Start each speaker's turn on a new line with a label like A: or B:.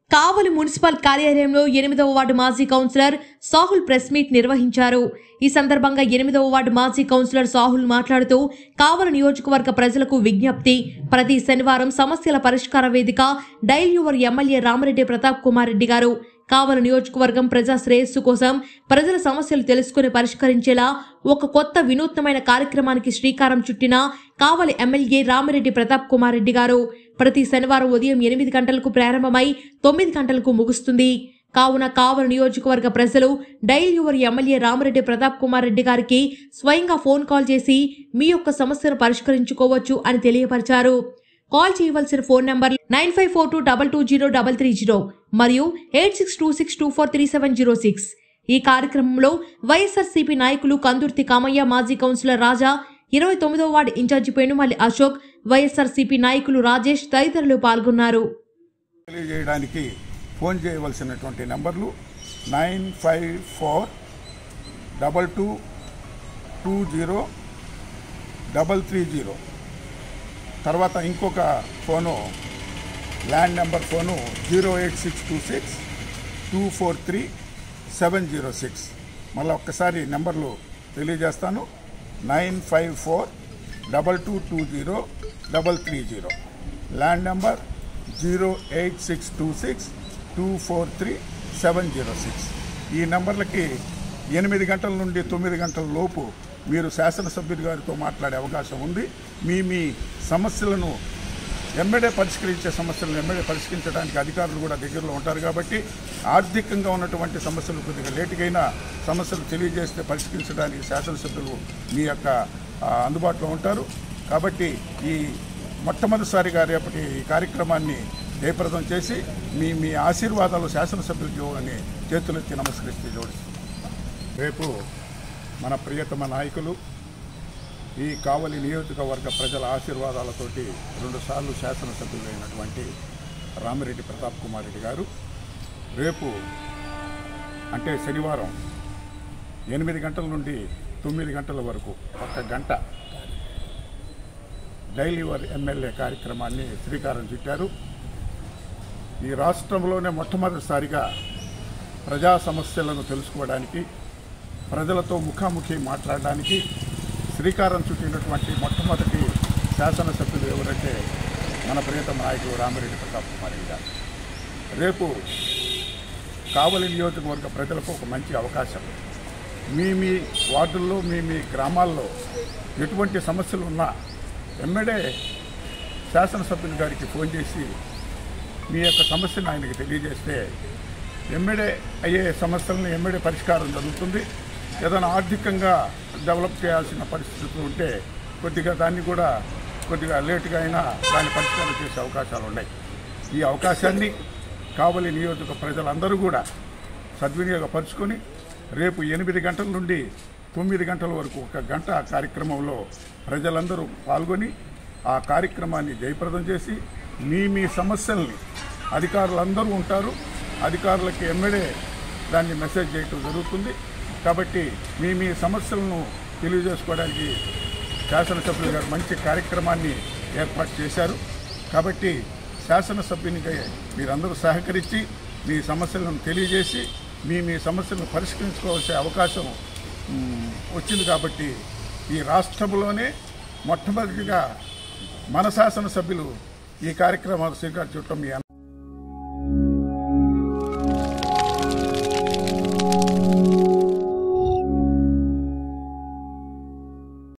A: కావలి municipal కార్యాలయంలో ఎనిమిదవ ward మాజీ కౌన్సిలర్ సాహుల్ ప్రెస్ మీట్ నిర్వహించారు ఈ సందర్భంగా ఎనిమిదవ వార్డు మాజీ కౌన్సిలర్ సాహుల్ మాట్లాడుతూ కావలి నియోజకవర్గ ప్రజలకు విజ్ఞప్తి ప్రతి శనివారం సమస్యల పరిష్కార వేదిక dial your MLA Ramareddy Pratap Kumar Reddy గారు కావలి నియోజకవర్గం ప్రజా శ్రేయస్సు కోసం ప్రజల సమస్యలు తెలుసుకుని పరిష్కరించేలా ఒక కొత్త వినూత్నమైన కార్యక్రమానికి శ్రీకారం చుట్టిన కావలి ఎమ్మెల్యే రామిరెడ్డి ప్రతాప్ కుమార్ రెడ్డి గారు ప్రతి శనివారం ఉదయం ఎనిమిది గంటలకు ప్రారంభమై తొమ్మిది గంటలకు ముగుస్తుంది కావున కావలి నియోజకవర్గ ప్రజలు dial your MLA Ramireddy Pratap Kumar Reddy గారికి స్వయంగా ఫోన్ కాల్ చేసి మీ యొక్క సమస్యను పరిష్కరించుకోవచ్చు అని తెలియపరిచారు కాల్ చేయవలసిన phone number nine five four two double two zero double three zero మరియు eight six two six two four three seven zero six ఈ కార్యక్రమంలో వైఎస్ఆర్సీపీ నాయకులు కందుర్తి కామయ్య మాజీ కౌన్సిలర్ రాజా ఇరవై తొమ్మిదవ వార్డు ఇన్ఛార్జి పెనుమల్లి అశోక్ వైఎస్ఆర్సీపీ నాయకులు రాజేష్ తదితరులు పాల్గొన్నారు
B: తెలియజేయడానికి ఫోన్ చేయవలసినటువంటి నెంబర్లు nine five four double two two zero double three zero తర్వాత ఇంకొక phone land number phone zero eight six two six two four three seven zero six మళ్ళీ ఒక్కసారి నెంబర్లు తెలియజేస్తాను nine five four double two two zero double three zero land number zero eight six two six two four three seven zero six ఈ నెంబర్లకి ఎనిమిది గంటల నుండి తొమ్మిది గంటల లోపు మీరు శాసనసభ్యుడి గారితో మాట్లాడే అవకాశం ఉంది మీ మీ సమస్యలను ఎమ్మెడే పరిష్కరించే సమస్యలను ఎమ్మెడే పరిష్కరించడానికి అధికారులు కూడా దగ్గరలో ఉంటారు కాబట్టి ఆర్థికంగా ఉన్నటువంటి సమస్యలు కొద్దిగా లేటుకైనా సమస్యలు తెలియజేస్తే పరిష్కరించడానికి శాసనసభ్యులు మీ యొక్క ఆ, అందుబాటులో ఉంటారు కాబట్టి ఈ మొట్టమొదటిసారిగా రేపటి ఈ కార్యక్రమాన్ని జయప్రదం చేసి మీ మీ ఆశీర్వాదాలు శాసనసభ్యులకు ఇవ్వాలని చేతులెత్తి నమస్కరిస్తూ జోడిస్తున్నాను రేపు మన ప్రియతమ నాయకులు ఈ కావలి నియోజకవర్గ ప్రజల ఆశీర్వాదాలతోటి రెండుసార్లు శాసనసభ్యులైనటువంటి రామిరెడ్డి ప్రతాప్ కుమార్ రెడ్డి గారు రేపు అంటే శనివారం ఎనిమిది గంటల నుండి తొమ్మిది గంటల వరకు ఒక గంట డైలీ వర్ ఎమ్మెల్యే కార్యక్రమాన్ని శ్రీకారం చుట్టారు ఈ రాష్ట్రంలోనే మొట్టమొదటిసారిగా ప్రజా సమస్యలను తెలుసుకోవడానికి ప్రజలతో ముఖాముఖి మాట్లాడడానికి శ్రీకారం చుట్టినటువంటి మొట్టమొదటి శాసనసభ్యులు ఎవరంటే మన ప్రియతమ నాయకుడు రామిరెడ్డి ప్రతాప్ కుమార్ రెడ్డి గారు రేపు కావలి నియోజకవర్గ ప్రజలకు ఒక మంచి అవకాశం మీ మీ వార్డుల్లో మీ మీ గ్రామాల్లో ఎటువంటి సమస్యలు ఉన్నా ఎమ్మెడే శాసనసభ్యుని గారికి ఫోన్ చేసి మీ యొక్క సమస్యను ఆయనకి తెలియజేస్తే ఎమ్మెడే అయ్యే సమస్యలను ఎమ్మెడే పరిష్కారం జరుగుతుంది ఏదైనా ఆర్థికంగా డెవలప్ చేయాల్సిన పరిస్థితులు ఉంటే కొద్దిగా దాన్ని కూడా కొద్దిగా లేటుగా అయినా దాన్ని పరిష్కారం చేసే అవకాశాలు ఉన్నాయి ఈ అవకాశాన్ని కావలి నియోజక ప్రజలందరూ కూడా సద్వినియోగపరుచుకొని రేపు ఎనిమిది గంటల నుండి తొమ్మిది గంటల వరకు ఒక గంట ఆ కార్యక్రమంలో ప్రజలందరూ పాల్గొని ఆ కార్యక్రమాన్ని జయప్రదం చేసి మీ మీ సమస్యల్ని అధికారులందరూ ఉంటారు అధికారులకి ఎమ్మెడే దాన్ని మెసేజ్ చేయటం జరుగుతుంది కాబట్టి మీ మీ సమస్యలను తెలియజేసుకోవడానికి శాసనసభ్యులు గారు మంచి కార్యక్రమాన్ని ఏర్పాటు చేశారు కాబట్టి శాసనసభ్యునికి మీరందరూ సహకరించి మీ సమస్యలను తెలియజేసి మీ మీ సమస్యలను పరిష్కరించుకోవాల్సే అవకాశం మ్, వచ్చింది కాబట్టి ఈ రాష్ట్రంలోనే మొట్టమొదటిగా మన శాసనసభ్యులు ఈ కార్యక్రమాలు శ్రీకారం చుట్టం మీ